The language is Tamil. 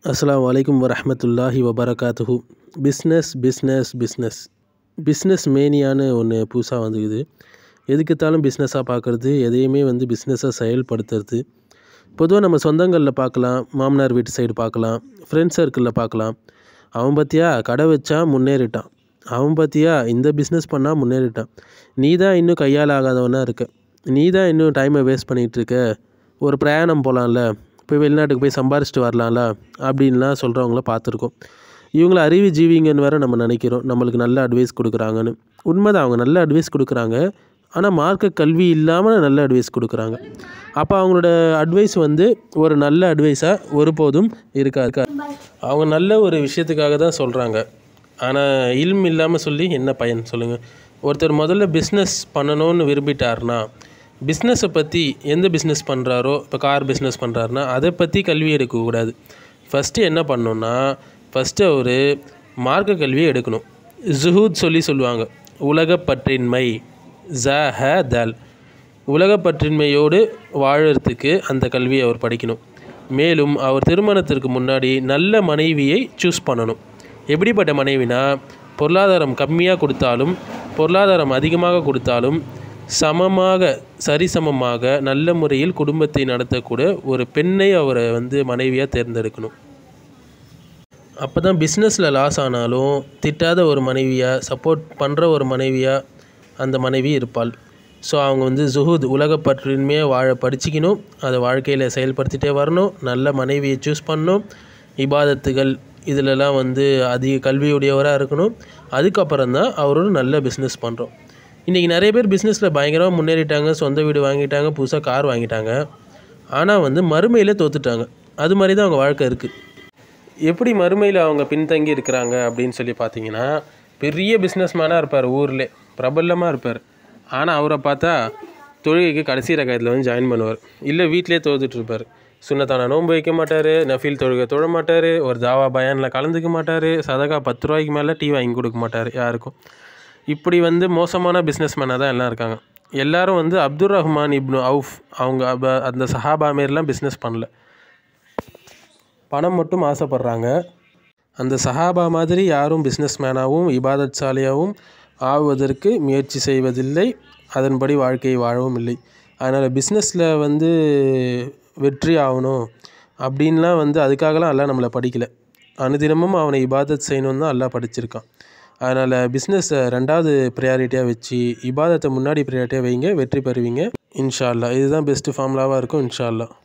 அஸ்ஸலாமு அலைக்கும் வரஹ்மத்துல்லாஹி வபரகாத்துஹு பிஸ்னஸ் பிஸ்னஸ் பிஸ்னஸ் பிஸ்னஸ் மேனியான்னு ஒன்று புதுசாக வந்துக்குது எதுக்கெடுத்தாலும் பிஸ்னஸாக பார்க்குறது எதையுமே வந்து பிஸ்னஸாக செயல்படுத்துறது பொதுவாக நம்ம சொந்தங்களில் பார்க்கலாம் மாமனார் வீட்டு சைடு பார்க்கலாம் ஃப்ரெண்ட்ஸ் சர்க்கிளில் பார்க்கலாம் அவன் பார்த்தியா கடை வச்சா முன்னேறிட்டான் அவன் பார்த்தியா இந்த பிஸ்னஸ் பண்ணால் முன்னேறிட்டான் நீ தான் இன்னும் கையால் ஆகாதவனா இருக்க நீ தான் இன்னும் டைமை வேஸ்ட் பண்ணிகிட்டு இருக்க ஒரு பிரயாணம் போகலாம்ல போய் வெளிநாட்டுக்கு போய் சம்பாரிச்சிட்டு வரலாம்ல அப்படின்லாம் சொல்கிறவங்கள பார்த்துருக்கோம் இவங்கள அறிவு ஜீவிங்கன்னு வேறு நம்ம நினைக்கிறோம் நம்மளுக்கு நல்ல அட்வைஸ் கொடுக்குறாங்கன்னு உண்மைதான் அவங்க நல்ல அட்வைஸ் கொடுக்குறாங்க ஆனால் மார்க்க கல்வி இல்லாமல் நல்ல அட்வைஸ் கொடுக்குறாங்க அப்போ அவங்களோட அட்வைஸ் வந்து ஒரு நல்ல அட்வைஸாக ஒருபோதும் இருக்காது அவங்க நல்ல ஒரு விஷயத்துக்காக தான் சொல்கிறாங்க ஆனால் இல்ம் இல்லாமல் சொல்லி என்ன பயன் சொல்லுங்கள் ஒருத்தர் முதல்ல பிஸ்னஸ் பண்ணணும்னு விரும்பிட்டாருனா பிஸ்னஸை பற்றி எந்த பிஸ்னஸ் பண்ணுறாரோ இப்போ கார் பிஸ்னஸ் பண்ணுறாருனா அதை பற்றி கல்வி எடுக்கக்கூடாது ஃபஸ்ட்டு என்ன பண்ணணுன்னா ஃபஸ்ட்டு அவர் மார்க்க கல்வியை எடுக்கணும் ஜுஹூத் சொல்லி சொல்லுவாங்க உலகப்பற்றின்மை ஜ ஹ தல் உலகப்பற்றின்மையோடு வாழறதுக்கு அந்த கல்வியை அவர் படிக்கணும் மேலும் அவர் திருமணத்திற்கு முன்னாடி நல்ல மனைவியை சூஸ் பண்ணணும் எப்படிப்பட்ட மனைவினா பொருளாதாரம் கம்மியாக கொடுத்தாலும் பொருளாதாரம் அதிகமாக கொடுத்தாலும் சமமாக சரிசமமாக நல்ல முறையில் குடும்பத்தை நடத்தக்கூடிய ஒரு பெண்ணை அவரை வந்து மனைவியாக தேர்ந்தெடுக்கணும் அப்போ தான் பிஸ்னஸில் லாஸ் ஆனாலும் திட்டாத ஒரு மனைவியாக சப்போர்ட் பண்ணுற ஒரு மனைவியாக அந்த மனைவி இருப்பாள் ஸோ அவங்க வந்து ஜுஹூத் உலகப்பற்றின்மையாக வாழ படிச்சிக்கணும் அதை வாழ்க்கையில் செயல்படுத்திகிட்டே வரணும் நல்ல மனைவியை சூஸ் பண்ணணும் இபாதத்துகள் இதிலெல்லாம் வந்து அதிக கல்வியுடையவராக இருக்கணும் அதுக்கப்புறம் தான் அவரோட நல்ல பிஸ்னஸ் பண்ணுறோம் இன்றைக்கி நிறைய பேர் பிஸ்னஸில் பயங்கரமாக முன்னேறிட்டாங்க சொந்த வீடு வாங்கிட்டாங்க புதுசாக கார் வாங்கிட்டாங்க ஆனால் வந்து மறுமையில் தோத்துட்டாங்க அது மாதிரி தான் அவங்க வாழ்க்கை இருக்குது எப்படி மறுமையில் அவங்க பின்தங்கி இருக்கிறாங்க அப்படின்னு சொல்லி பார்த்தீங்கன்னா பெரிய பிஸ்னஸ் மேனாக இருப்பார் ஊரில் பிரபலமாக இருப்பார் ஆனால் அவரை பார்த்தா தொழுகைக்கு கடைசி ரகத்தில் வந்து ஜாயின் பண்ணுவார் இல்லை வீட்டிலே தோத்துட்டு இருப்பார் சுண்ணத்தான நோன்பு வைக்க மாட்டார் நஃபீல் தொழுகை தொழ மாட்டார் ஒரு தாவா பயானில் கலந்துக்க மாட்டார் சதகா பத்து ரூபாய்க்கு மேலே டீ வாங்கி கொடுக்க மாட்டார் யாருக்கும் இப்படி வந்து மோசமான பிஸ்னஸ் மேனாக தான் எல்லாம் இருக்காங்க எல்லாரும் வந்து அப்துல் ரஹ்மான் இப்னு அவுஃப் அவங்க அப- அந்த சஹாபா மாரிலாம் பிஸ்னஸ் பண்ணல பணம் மட்டும் ஆசைப்படுறாங்க அந்த சஹாபா மாதிரி யாரும் பிஸ்னஸ் மேனாகவும் இபாதத் சாலியாகவும் ஆவதற்கு முயற்சி செய்வதில்லை அதன்படி வாழ்க்கையை வாழவும் இல்லை அதனால் பிஸ்னஸில் வந்து வெற்றி ஆகணும் அப்படின்லாம் வந்து அதுக்காகலாம் அல்லாஹ் நம்மளை படிக்கலை அனுதினமும் அவனை இபாதத் செய்யணும்னு தான் அல்லாஹ் படிச்சிருக்கான் அதனால் பிஸ்னஸை ரெண்டாவது ப்ரையாரிட்டியாக வச்சு இபாதத்தை முன்னாடி ப்ரையாரிட்டியாக வைங்க வெற்றி பெறுவீங்க இன்ஷா அல்லாஹ் இதுதான் பெஸ்ட்டு ஃபார்முலாவாக இருக்கும் இன்ஷா அல்லாஹ்